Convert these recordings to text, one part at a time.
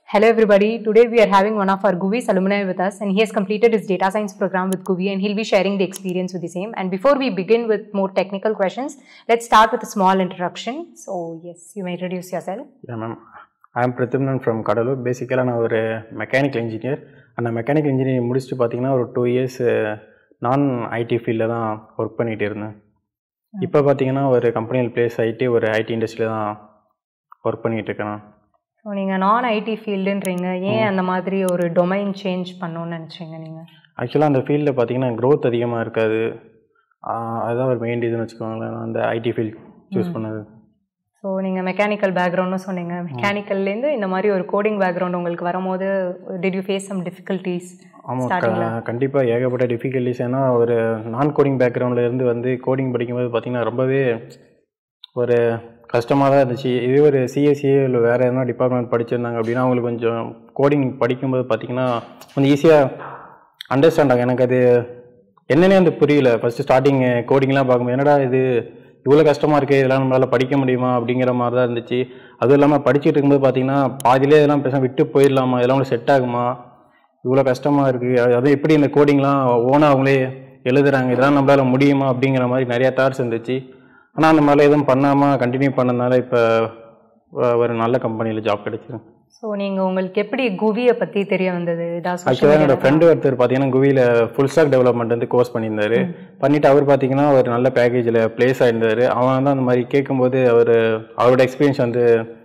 Hello everybody. Today we are having one of our GUVI's alumni with us and he has completed his data science program with GUVI and he'll be sharing the experience with the same. And before we begin with more technical questions, let's start with a small introduction. So yes, you may introduce yourself. Yeah ma'am I am Pradyumnan from Cuddalore பேசிக்கலாக நான் ஒரு mechanical engineer அந்த mechanical engineering முடிச்சுட்டு பார்த்தீங்கன்னா ஒரு two years நான் ID ஃபீல்டில் தான் ஒர்க் பண்ணிகிட்டு இருந்தேன் இப்போ பார்த்தீங்கன்னா ஒரு கம்பெனியில் ப்ளேஸ் ஆகிட்டு ஒரு ஐடி இண்டஸ்ட்ரியில் தான் ஒர்க் பண்ணிகிட்டு இருக்கேன் நான் ஸோ நீங்கள் நான் ஐடி ஃபீல்டுன்றீங்க ஏன் அந்த மாதிரி ஒரு டொமைன் சேஞ்ச் பண்ணணும்னு நினச்சிங்க நீங்கள் ஆக்சுவலாக அந்த ஃபீல்டில் பார்த்தீங்கன்னா growth அதிகமாக இருக்காது ஆஹ் அதுதான் ஒரு மெயின் ரீசன் வச்சுக்கோங்களேன் நான் அந்த ஐடி ஃபீல்ட் சூஸ் பண்ணது ஸோ நீங்கள் மெக்கானிக்கல் பேக்ரவுண்டும் சொன்னீங்க மெக்கானிக்கல்லேருந்து இந்த மாதிரி ஒரு கோடிங் பேக்ரவுண்ட் உங்களுக்கு வரும்போது did you face some difficulties ஆமாம் கண்டிப்பாக ஏகப்பட்ட டிஃபிகல்ட்டிஸ் ஏன்னா ஒரு நான் கோடிங் பேக்ரவுண்டில் இருந்து வந்து கோடிங் படிக்கும்போது பார்த்தீங்கன்னா ரொம்பவே ஒரு கஷ்டமாக தான் இருந்துச்சு இதே ஒரு சிஎஸ்சி இல்லை வேறு எதனா டிபார்ட்மெண்ட் படிச்சிருந்தாங்க அப்படின்னா அவங்களுக்கு கொஞ்சம் கோடிங் படிக்கும்போது பார்த்தீங்கன்னா கொஞ்சம் ஈஸியாக அண்டர்ஸ்டாண்ட் ஆகும் எனக்கு அது என்னன்னே வந்து புரியல ஃபஸ்ட்டு ஸ்டார்டிங் கோடிங்லாம் பார்க்கும்போது என்னடா இது இவ்வளோ கஷ்டமாக இருக்குது இதெல்லாம் நம்மளால் படிக்க முடியுமா அப்படிங்கிற மாதிரி தான் இருந்துச்சு அதுவும் இல்லாமல் படிச்சுட்டு இருக்கும்போது பார்த்தீங்கன்னா பாதியிலே இதெல்லாம் பேசாம விட்டு போயிடலாமா இதெல்லாம் செட் ஆகுமா இவ்வளோ கஷ்டமாக இருக்குது அதுவும் எப்படி இந்த கோடிங்லாம் ஓனாக அவங்களே எழுதுறாங்க இதெல்லாம் நம்மளால் முடியுமா அப்படிங்கிற மாதிரி நிறையா தாட்ஸ் இருந்துச்சு ஆனால் அந்த மாதிரிலாம் எதுவும் பண்ணாமல் கண்டினியூ பண்ணதுனால இப்போ ஒரு நல்ல கம்பெனியில் ஜாப் கிடைச்சிருக்கு ஸோ நீங்கள் உங்களுக்கு எப்படி குவியை பற்றி தெரிய வந்தது ஏதாவது social ஆக்சுவலாக media- என்னோட ஃப்ரெண்டு ஒருத்தர் பார்த்தீங்கன்னா குவியில் ஃபுல் ஸ்டாக் டெவலப்மெண்ட் வந்து கோர்ஸ் பண்ணியிருந்தாரு பண்ணிட்டு அவர் பார்த்தீங்கன்னா ஒரு நல்ல பேக்கேஜில் ப்ளேஸ் ஆயிருந்தாரு அவன் தான் அந்த மாதிரி கேட்கும்போது அவர் அவரோட எக்ஸ்பீரியன்ஸ் வந்து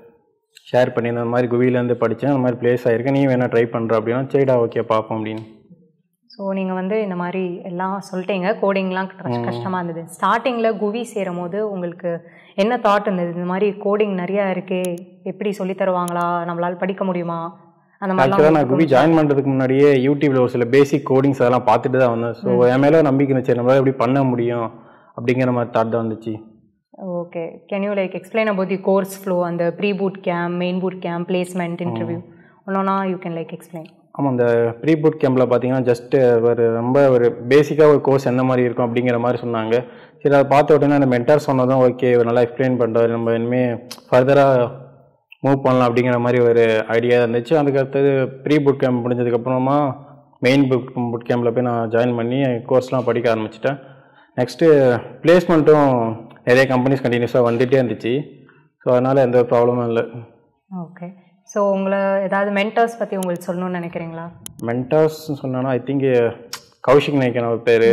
ஷேர் பண்ணி இந்த மாதிரி குவியிலேருந்து படித்தேன் அந்த மாதிரி ப்ளேஸ் ஆயிருக்கு நீ வேணா ட்ரை பண்ணுற அப்படின்னா சரிடா ஓகே பார்ப்போம் அப்படின்னு ஸோ நீங்கள் வந்து இந்த மாதிரி எல்லாம் சொல்லிட்டீங்க கோடிங்லாம் கஷ்டமாக இருந்தது ஸ்டார்டிங்கில் குவி சேரும் போது உங்களுக்கு என்ன தாட் இருந்தது இந்த மாதிரி கோடிங் நிறையா இருக்கே எப்படி சொல்லித் தருவாங்களா நம்மளால் படிக்க முடியுமா அந்த ஆக்சுவலாக மாதிரிலாம் நான் குவி ஜாயின் பண்ணுறதுக்கு முன்னாடியே யூடியூப்ல ஒரு சில பேசிக் கோடிங்ஸ் அதெல்லாம் பார்த்துட்டு தான் வந்தேன் ஸோ என் மேலே நம்பிக்கை இருந்துச்சு நம்மளால எப்படி பண்ண முடியும் அப்படிங்கிற மாதிரி தாட் தான் வந்துச்சு okay can you like explain about the course flow அந்த pre boot camp main boot camp placement interview ஒன்றா யூ கேன் லைக் எக்ஸ்பிளைன் ஆமாம் இந்த ப்ரீ புட் கேம்பில் பார்த்தீங்கன்னா ஜஸ்ட்டு ஒரு ரொம்ப ஒரு பேசிக்காக ஒரு கோர்ஸ் எந்த மாதிரி இருக்கும் அப்படிங்கிற மாதிரி சொன்னாங்க சரி அதை பார்த்த உடனே அந்த மென்டார் சொன்னதும் ஓகே நல்லா எக்ஸ்பிளைன் பண்ணுறாரு நம்ம இனிமேல் ஃபர்தராக மூவ் பண்ணலாம் அப்படிங்கிற மாதிரி ஒரு ஐடியா இருந்துச்சு அதுக்கு அடுத்தது ப்ரீ புட் கேம்ப் முடிஞ்சதுக்கப்புறமா மெயின் புக் புட் கேம்பில் போய் நான் ஜாயின் பண்ணி கோர்ஸ்லாம் படிக்க ஆரம்பிச்சிட்டேன் நெக்ஸ்ட்டு பிளேஸ்மெண்ட்டும் நிறைய கம்பெனிஸ் கண்டினியூஸாக வந்துகிட்டே இருந்துச்சு ஸோ அதனால் எந்த ப்ராப்ளமும் இல்லை ஓகே ஸோ உங்களை ஏதாவது மென்டர்ஸ் பற்றி உங்களுக்கு சொல்லணும்னு நினைக்கிறீங்களா மென்டார்ஸ் சொன்னா ஐ திங்க் கௌஷிக் நினைக்கிறேன் ஒரு பேர்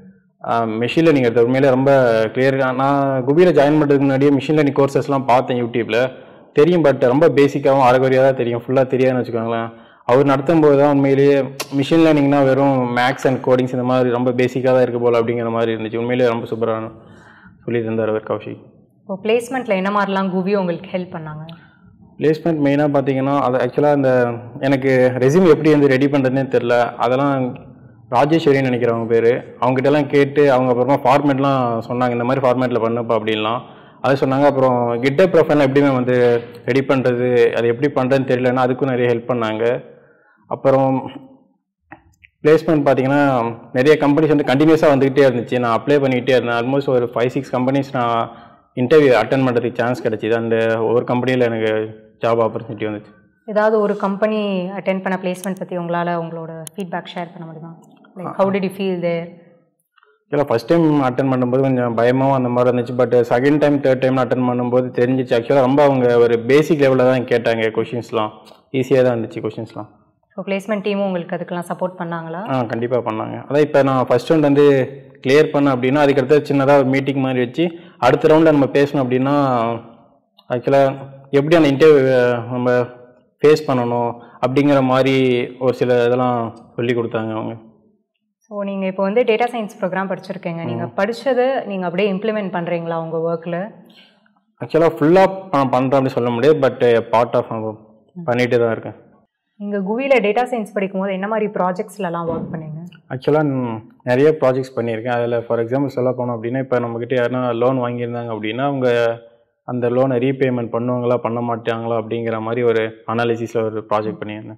மெஷின் லேர்னிங் எடுத்தது உண்மையிலே ரொம்ப கிளியர் நான் குபியில் ஜாயின் பண்ணுறதுக்கு முன்னாடியே மிஷின் லேர்னிங் கோர்சஸ்லாம் பார்த்தேன் யூடியூப்பில் தெரியும் பட் ரொம்ப பேசிக்காகவும் அரைகுறையாக தான் தெரியும் ஃபுல்லாக தெரியாதுன்னு வச்சுக்கோங்களேன் அவர் நடத்தும் போது தான் உண்மையிலேயே மிஷின் லேர்னிங்னா வெறும் மேக்ஸ் அண்ட் கோடிங்ஸ் இந்த மாதிரி ரொம்ப பேசிக்காக தான் இருக்க போல் அப்படிங்கிற மாதிரி இருந்துச்சு உண்மையிலேயே ரொம்ப சூப்பரான சொல்லி தந்தார் அவர் கௌஷிக் இப்போ பிளேஸ்மெண்ட்டில் என்ன மாதிரிலாம் குவி உங்களுக்கு ஹெல்ப் பண்ணாங்க பிளேஸ்மெண்ட் மெயினாக பார்த்தீங்கன்னா அது ஆக்சுவலாக அந்த எனக்கு ரெஸ்யூம் எப்படி வந்து ரெடி பண்ணுறதுனே தெரில அதெல்லாம் ராஜேஸ்வரின்னு நினைக்கிறேன் அவங்க பேர் அவங்ககிட்டலாம் கேட்டு அவங்க அப்புறமா ஃபார்மேட்லாம் சொன்னாங்க இந்த மாதிரி ஃபார்மேட்டில் பண்ணுப்பா அப்படின்லாம் அது சொன்னாங்க அப்புறம் கிட்ட ப்ரொஃபைல் எப்படிமே வந்து ரெடி பண்ணுறது அது எப்படி பண்ணுறதுன்னு தெரியலன்னா அதுக்கும் நிறைய ஹெல்ப் பண்ணாங்க அப்புறம் பிளேஸ்மெண்ட் பார்த்தீங்கன்னா நிறைய கம்பெனிஸ் வந்து கண்டினியூஸாக வந்துகிட்டே இருந்துச்சு நான் அப்ளை பண்ணிக்கிட்டே இருந்தேன் ஆல்மோஸ்ட் ஒரு ஃபைவ் சிக்ஸ் கம்பெனிஸ் நான் இன்டர்வியூ அட்டன் பண்ணுறதுக்கு சான்ஸ் கிடச்சிது அந்த ஒவ்வொரு கம்பெனியில் எனக்கு ஜாப் ஆப்பர்ச்சுனிட்டி வந்துச்சு ஏதாவது ஒரு கம்பெனி அட்டென்ட் பண்ண பிளேஸ்மெண்ட் பற்றி உங்களால் உங்களோட ஃபீட்பேக் ஷேர் பண்ண முடியுமா like how did you feel there இல்லை ஃபஸ்ட் டைம் அட்டன் பண்ணும்போது கொஞ்சம் பயமாகவும் அந்த மாதிரி இருந்துச்சு but second time third time attend பண்ணும்போது தெரிஞ்சிச்சு ஆக்சுவலாக ரொம்ப அவங்க ஒரு பேசிக் லெவலில் தான் கேட்டாங்க கொஷின்ஸ்லாம் ஈஸியாக தான் இருந்துச்சு கொஷின்ஸ்லாம் ஸோ பிளேஸ்மெண்ட் டீமும் உங்களுக்கு அதுக்கெல்லாம் சப்போர்ட் பண்ணாங்களா ஆ கண்டிப்பாக பண்ணாங்க அதான் இப்போ நான் ஃபர்ஸ்ட் ரவுண்ட் வந்து கிளியர் பண்ணேன் அப்படின்னா அதுக்கடுத்து சின்னதாக ஒரு மீட்டிங் மாதிரி வச்சு அடுத்த ரவுண்டில் நம்ம பேசணும் அப்படின்னா ஆக்சுவலாக எப்படி அந்த இன்டர்வியூ நம்ம ஃபேஸ் பண்ணணும் அப்படிங்கிற மாதிரி ஒரு சில இதெல்லாம் சொல்லி கொடுத்தாங்க அவங்க ஸோ நீங்கள் இப்போ வந்து டேட்டா சயின்ஸ் ப்ரோக்ராம் படிச்சிருக்கீங்க நீங்கள் படிச்சதை நீங்கள் அப்படியே இம்ப்ளிமெண்ட் பண்ணுறீங்களா உங்கள் ஒர்க்கில் ஆக்சுவலாக ஃபுல்லாக நான் பண்ணுறேன் அப்படி சொல்ல முடியாது பட் பார்ட் ஆஃப் பண்ணிட்டு தான் இருக்கேன் நீங்கள் குவியில் டேட்டா சயின்ஸ் படிக்கும்போது என்ன மாதிரி ப்ராஜெக்ட்ஸ்லலாம் ஒர்க் பண்ணீங்க ஆக்சுவலாக நிறைய ப்ராஜெக்ட்ஸ் பண்ணியிருக்கேன் அதில் ஃபார் எக்ஸாம்பிள் சொல்ல போனோம் அப்படின்னா இப்போ நம்மக்கிட்ட யாருன்னா லோன் வாங்கியிருந்தாங்க அப்படின்னா அவங்க அந்த லோனை ரீபேமெண்ட் பண்ணுவாங்களா பண்ண மாட்டாங்களா அப்படிங்கிற மாதிரி ஒரு அனாலிசிஸில் ஒரு ப்ராஜெக்ட் பண்ணியிருந்தேன்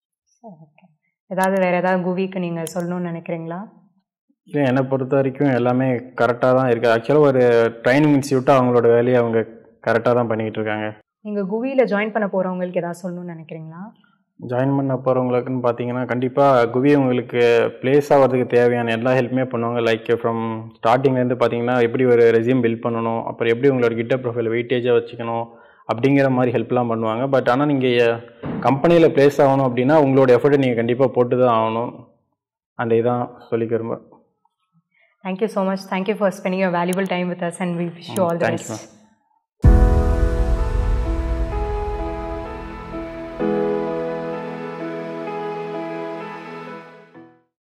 ஓகே ஏதாவது வேறு ஏதாவது குவிக்கு நீங்கள் சொல்லணும்னு நினைக்கிறீங்களா இல்லை என்னை பொறுத்த வரைக்கும் எல்லாமே கரெக்டாக தான் இருக்குது ஆக்சுவலாக ஒரு ட்ரைனிங் இன்ஸ்டியூட்டாக அவங்களோட வேலையை அவங்க கரெக்டாக தான் பண்ணிக்கிட்டு இருக்காங்க நீங்கள் குவியில் ஜாயின் பண்ண போகிறவங்களுக்கு ஏதாவது சொல்லணும்னு நினைக்கிறீங்களா ஜாயின் பண்ண போகிறவங்களுக்குன்னு பார்த்தீங்கன்னா கண்டிப்பாக குவி உங்களுக்கு ப்ளேஸ் ஆகிறதுக்கு தேவையான எல்லா ஹெல்ப்புமே பண்ணுவாங்க லைக் ஃப்ரம் ஸ்டார்டிங்லேருந்து பார்த்தீங்கன்னா எப்படி ஒரு ரெசியூம் பில்ட் பண்ணணும் அப்புறம் எப்படி உங்களோட கிட்ட ப்ரொஃபைல் வெயிட்டேஜாக வச்சுக்கணும் அப்படிங்கிற மாதிரி ஹெல்ப்லாம் பண்ணுவாங்க பட் ஆனால் நீங்கள் கம்பெனியில் ப்ளேஸ் ஆகணும் அப்படின்னா உங்களோட எஃபர்ட்டை நீங்கள் கண்டிப்பாக போட்டு தான் ஆகணும் அந்த இதான் சொல்லிக்க விரும்ப Thank you so much. Thank you for spending your valuable time with us and we wish you all the Thank you, best. ma'am.